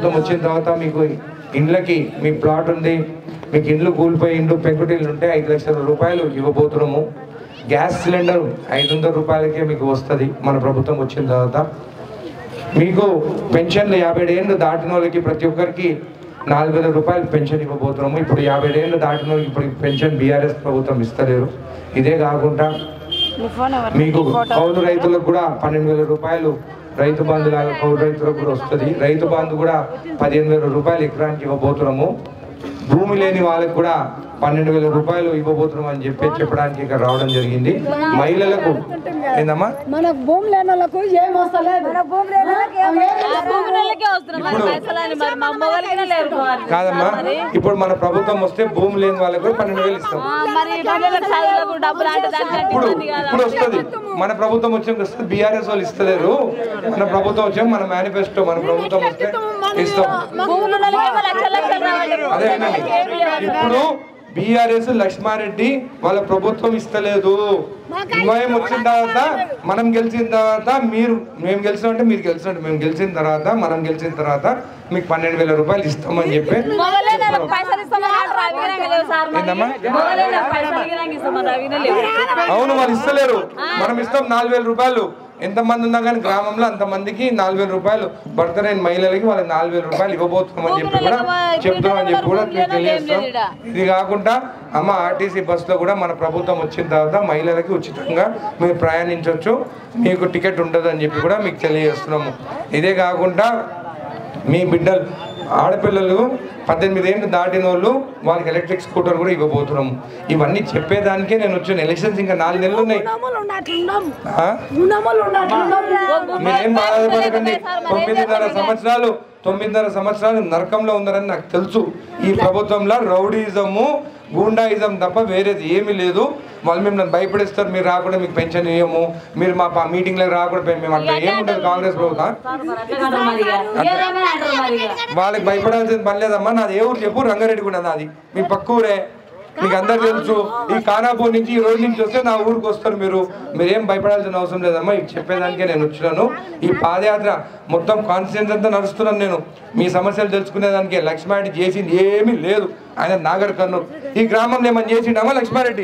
ప్రభుత్వం వచ్చిన తర్వాత మీకు ఇండ్లకి మీ ప్లాట్ ఉంది మీకు ఇండ్లు కూలిపోయి ఇండ్లు పెంకుటిల్లు ఉంటే ఐదు లక్షల రూపాయలు ఇవ్వబోతున్నాము గ్యాస్ సిలిండర్ ఐదు వందల రూపాయలకే మీకు వస్తుంది మన ప్రభుత్వం వచ్చిన తర్వాత మీకు పెన్షన్లు యాభై ఏళ్ళు దాటిన వాళ్ళకి ప్రతి ఒక్కరికి నాలుగు వేల రూపాయలు పెన్షన్ ఇవ్వబోతున్నాము ఇప్పుడు యాభై ఏళ్ళు దాటిన వాళ్ళకి ఇప్పుడు పెన్షన్ బీఆర్ఎస్ ప్రభుత్వం ఇస్తలేరు ఇదే కాకుండా మీకు కౌలు రైతులకు కూడా పన్నెండు వేల రూపాయలు రైతు బంధు లాగా కౌలు రైతులకు కూడా వస్తుంది రైతు బంధు కూడా పదిహేను వేల రూపాయలు ఎకరానికి ఇవ్వబోతున్నాము భూమి లేని వాళ్ళకి కూడా పన్నెండు వేల రూపాయలు ఇవ్వబోతున్నాం అని చెప్పి చెప్పడానికి ఇక్కడ రావడం జరిగింది మహిళలకు ఏందమ్మా మనకు భూమి లేని వాళ్ళకు ఏం వస్తలేదు భూములకే వస్తున్నాం మరి పైసలని మరి మా అమ్మ వాళ్ళకి లేరు మరి. కాదమ్మా ఇప్పుడు మన ప్రభుత్వం వస్తే భూమి లేని వాళ్ళకి కూడా పన్నెండు వేలు ఇస్తాం ఆ, మరి పిల్లలకు చదువులకు డబ్బులు అంటే దానికంటే ఇప్పుడు ఇబ్బంది కదా ఇప్పుడు వస్తుంది మన ప్రభుత్వం వచ్చే వస్తుంది బీఆర్ఎస్ వాళ్ళు ఇస్తలేరు మన ప్రభుత్వం వచ్చే మన మేనిఫెస్టో మన ప్రభుత్వం వస్తే ఇస్తాం భూములు ఉన్నోళ్ళకేమో లక్షలు లక్షలు రావాలి అదే వినండి. ఇప్పుడు బీఆర్ఎస్ లక్ష్మారెడ్డి వాళ్ళ ప్రభుత్వం ఇస్తలేదు మేము వచ్చిన తర్వాత మనం గెలిచిన తర్వాత మీరు మేము గెలిచినట్టే మీరు గెలిచినట్టు మేము గెలిచిన తర్వాత మనం గెలిచిన తర్వాత మీకు పన్నెండు వేల రూపాయలు ఇస్తామని చెప్పి మొగలే నాకు పైసలు ఇస్తామని అంటారు అవి గిరంగి లేవు సార్ మరి. ఏందమ్మా? మొగలే నాకు పైసలు గిరంగి ఇస్తామని అవి లేవు అవును వాళ్ళు ఇస్తలేరు మనం ఇస్తాం నాలుగు వేల రూపాయలు ఎంతమంది ఉన్నా కానీ గ్రామంలో అంతమందికి నాలుగు వేల రూపాయలు భర్తరైన మహిళలకి వాళ్ళకి నాలుగు వేల రూపాయలు ఇవ్వబోతున్నామని చెప్పి కూడా చెప్తున్నామని చెప్పి కూడా మీకు తెలియజేస్తాం ఇది కాకుండా అమ్మ ఆర్టీసీ బస్సులో కూడా మన ప్రభుత్వం వచ్చిన తర్వాత మహిళలకి ఉచితంగా మీరు ప్రయాణించవచ్చు మీకు టికెట్ ఉండదు అని చెప్పి కూడా మీకు తెలియజేస్తున్నాము ఇదే కాకుండా మీ బిడ్డలు ఆడపిల్లలు పద్దెనిమిది ఏళ్ళు దాటిన వాళ్ళు వాళ్ళకి ఎలక్ట్రిక్ స్కూటర్ కూడా ఇవ్వబోతున్నాము ఇవన్నీ చెప్పేదానికే నేను వచ్చిన ఎలక్షన్స్ ఇంకా నాలుగు నెలలు ఉన్నాయి ఆ? మీరేం బాధపడకండి తొమ్మిదిన్నర సంవత్సరాలు తొమ్మిదిన్నర సంవత్సరాలు నరకంలో ఉన్నారని నాకు తెలుసు ఈ ప్రభుత్వంలో రౌడీజము గూండాయిజం తప్ప వేరేది ఏమీ లేదు వాళ్ళు మిమ్మల్ని భయపడిస్తారు మీరు రాకుండా మీకు పెన్షన్ ఇవ్వము మీరు మా పా- మీటింగ్లకు రాకుండా పె- మేము అట్లా ఏముండదు కాంగ్రెస్ ప్రభుత్వం వాళ్ళకి భయపడాల్సిన పని లేదమ్మా నాది ఏ ఊరు చెప్పు రంగారెడ్డి కూడా నాది మీ పక్క ఊరే మీకు అందరు తెలుసు ఈ ఖానాపూర్ నుంచి ఈ రోడ్ నుంచి వస్తే నా ఊరికి వస్తారు మీరు మీరేం భయపడాల్సిన అవసరం లేదమ్మా ఇవి చెప్పేదానికే నేను వచ్చినాను ఈ పాదయాత్ర మొత్తం కాన్ఫిడెన్స్ అంతా నడుస్తున్నాను నేను మీ సమస్యలు తెలుసుకునేదానికి లక్ష్మారెడ్డి చేసింది ఏమీ లేదు ఆయన నాగర్ కర్నూలు ఈ గ్రామంలో ఏమని చేసిండమ్మా లక్ష్మారెడ్డి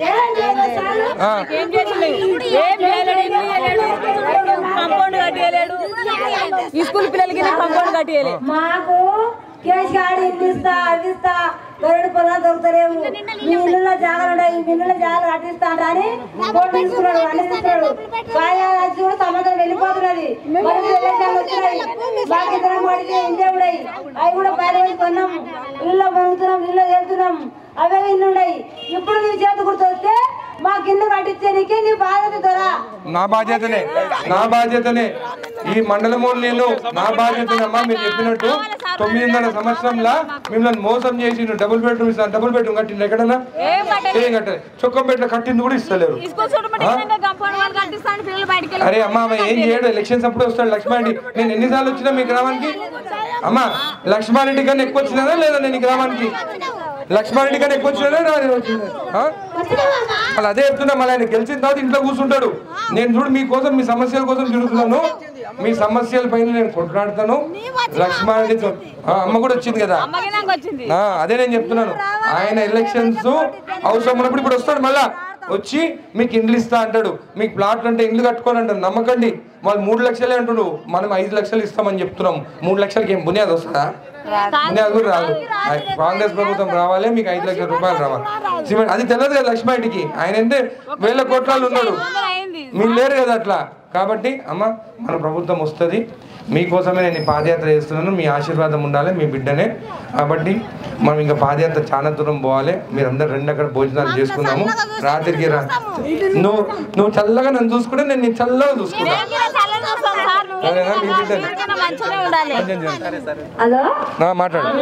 ఆ, ఏం చేయలేదు ఏం చేయలేడు ఏం చేయలేడు కంపౌండ్ కట్టియలేడు ఈ స్కూల్ పిల్లలకి కంపౌండ్ కట్టియలే మాకు కేసు కాడి ఇల్లు ఇస్తా అవి ఇస్తా గరుడు పొలాలు దొరుకుతలేవు మీ ఇల్లులో జాగాలు ఉన్నాయి మీ ఇల్లులో జాగాలు కట్టిస్తాడు అని ఫోటో తీసుకున్నాడు అన్ని తీసుకున్నాడు కానీ అది కూడా సంబంధం వెళ్ళిపోతున్నది మరి ఎలక్షన్లు వచ్చినాయి మాకు ఇద్దరం పడితే ఇంటే ఉన్నాయి అవి కూడా పైన వేసి కొన్నాం ఇల్లు పొందుతున్నాం ఇల్లు వెళ్తున్నాం అవే ఇల్లు ఉన్నాయి ఇప్పుడు నీ చేతి గుర్తొస్తే మాకు ఇల్లు కట్టించేనికి నీ బాధ్యత దొరా నా బాధ్యతనే నా బాధ్యతనే ఈ మండలంలో నేను నా బాధ్యతనే అమ్మా మీరు చెప్పినట్టు తొమ్మిదిన్నర సంవత్సరంలో మిమ్మల్ని మోసం చేసి డబుల్ బెడ్రూమ్ ఇస్తాను డబుల్ బెడ్రూమ్ కట్టింది ఎక్కడన్నా ఏం కట్టలేదు ఏం కట్టలేదు చొక్కంపేట కట్టింది కూడా ఇస్తలేరు ఈ స్కూల్ చూడమంటే కంపౌండ్ వాళ్ళు కట్టిస్తాను పిల్లలు బయటికి వెళ్ళి అరే అమ్మా ఆమె ఏం చేయడు ఎలక్షన్స్ అప్పుడు వస్తాడు లక్ష్మారెడ్డి నేను ఎన్నిసార్లు వచ్చినా మీ గ్రామానికి అమ్మా లక్ష్మారెడ్డి కన్నా ఎక్కువ వచ్చినానా లేదా నేను ఈ గ్రామానికి లక్ష్మారెడ్డి కన్నా ఎక్కువ వచ్చినానా రాని వచ్చినా ఆ? మళ్ళీ అదే చెప్తున్నా మళ్ళీ ఆయన గెలిచిన తర్వాత ఇంట్లో కూర్చుంటాడు నేను చూడు మీకోసం మీ సమస్యల కోసం తిరుగుతున్నాను మీ సమస్యల పైన నేను కొట్లాడతాను లక్ష్మారెడ్డితో ఆ, అమ్మ కూడా వచ్చింది కదా అమ్మకి నాకు వచ్చింది ఆ, అదే నేను చెప్తున్నాను ఆయన ఎలక్షన్స్ అవసరం ఉన్నప్పుడు ఇప్పుడు వస్తాడు మళ్ళా వచ్చి మీకు ఇండ్లు ఇస్తా అంటాడు మీకు ప్లాట్లు అంటే ఇండ్లు కట్టుకోని అంటాడు నమ్మకండి వాళ్ళు మూడు లక్షలే అంటుడు మనం ఐదు లక్షలు ఇస్తామని చెప్తున్నాం మూడు లక్షలకి ఏం బునియాది వస్తుందా బునియాది కూడా రాదు కాంగ్రెస్ ప్రభుత్వం రావాలి మీకు ఐదు లక్షల రూపాయలు రావాలి సిమెంట్ అది తెలియదు కదా లక్ష్మారెడ్డికి ఆయన అంటే వేల కోట్లాలు ఉన్నాడు అయింది మీరు లేరు కదా అట్లా కాబట్టి అమ్మ మన ప్రభుత్వం వస్తుంది మీకోసమే నేను ఈ పాదయాత్ర చేస్తున్నాను మీ ఆశీర్వాదం ఉండాలి మీ బిడ్డనే కాబట్టి మనం ఇంకా పాదయాత్ర చాలా దూరం పోవాలి మీరందరూ రెండు అక్కడ భోజనాలు చేసుకుందాము రాత్రికి రా నువ్వు నువ్వు చల్లగా నన్ను చూసుకుంటే నేను నీ చల్లగా చూసుకుంటా సరేనా మీ బిడ్డని మంచిగా ఉండాలి కొంచెం చేయండి. హలో నా మాట్లాడు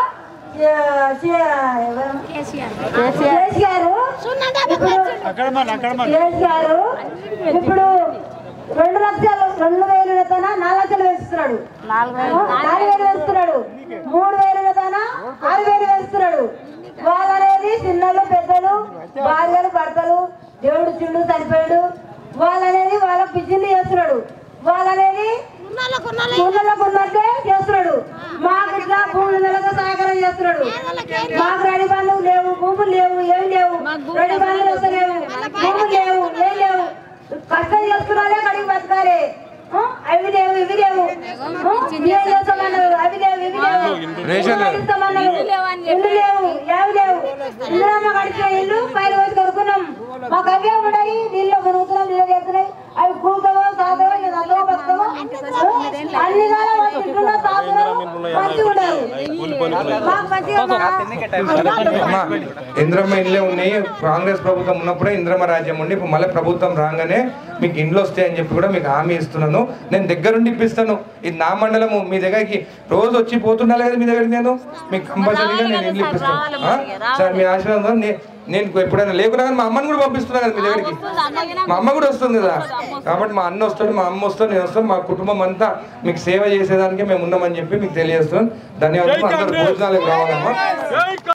కేసీఆర్ గారు ఇప్పుడు కేసీ గారు ఇప్పుడు రెండు లక్షలు రెండు వేలు తన నాలుగు లక్షలు వేస్తున్నాడు నాలుగు వేలు వేస్తున్నాడు మూడు వేలు తన ఆరు వేలు వేస్తున్నాడు వాళ్ళనేది చిన్నలు పెద్దలు భార్యలు భర్తలు దేవుడు చిల్లు చనిపోయాడు వాళ్ళనేది వాళ్ళ పిచ్చిని చేస్తున్నాడు వాళ్ళనేది ఉన్నలకు ఉన్నట్టే చేస్తున్నాడు మా భూములు నెలగా సహకారం చేస్తున్నాడు మాకు రెడీ బండ్లు లేవు భూములు లేవు ఏం లేవు రెడీ బండ్లు వస్తలేవు భూములు లేవు ఏం లేవు కష్టం చేస్తున్నారే కడిగి బతకాలి ఆ? అవి లేవు ఇవి లేవు ఆ? బియ్యం చేస్తామన్నారు అవి లేవు ఇవి లేవు రేషన్ లేదు. ఇస్తామన్నారు ఇల్లు లేవు ఏవి లేవు ఇందులో కడిచిన ఇల్లు పైన వచ్చి కొనుక్కున్నాం మాకు అవే ఉన్నాయి నీళ్ళు కొనుక్కున్నాం నీళ్ళు చేస్తున్నాయి అవి కూతామో తాగుతామో ఇక నల్లగా బతుకమో అన్ని కాలం వచ్చింటున్నా తాగుతున్నాం మంచిగా ఉండరు మాకు మంచిగా అమ్మా ఇంద్రమ్మ ఇండ్లే ఉన్నాయి కాంగ్రెస్ ప్రభుత్వం ఉన్నప్పుడే ఇంద్రమ్మ రాజ్యం ఉండి ఇప్పుడు మళ్ళీ ప్రభుత్వం రాగానే మీకు ఇండ్లు వస్తాయని చెప్పి కూడా మీకు హామీ ఇస్తున్నాను నేను దగ్గరుండి ఇప్పిస్తాను ఇది నా మండలము మీ దగ్గరికి రోజు వచ్చి పోతుండాలి కదా మీ దగ్గరికి నేను మీకు కంపల్సరీగా నేను ఇండ్లు ఇప్పిస్తాను ఆ? సార్ మీ ఆశీర్వాదం నే- నేను ఎప్పుడైనా లేకున్నా కానీ మా అమ్మని కూడా పంపిస్తున్నా కదా మీ దగ్గరికి మా అమ్మ కూడా వస్తుంది కదా కాబట్టి మా అన్న వస్తాడు మా అమ్మ వస్తాడు నేను వస్తాను మా కుటుంబం అంతా మీకు సేవ చేసేదానికి మేము ఉన్నామని చెప్పి మీకు తెలియజేస్తున్నాను ధన్యవాదాలు అందరూ భోజనాలకు రావాలమ్మా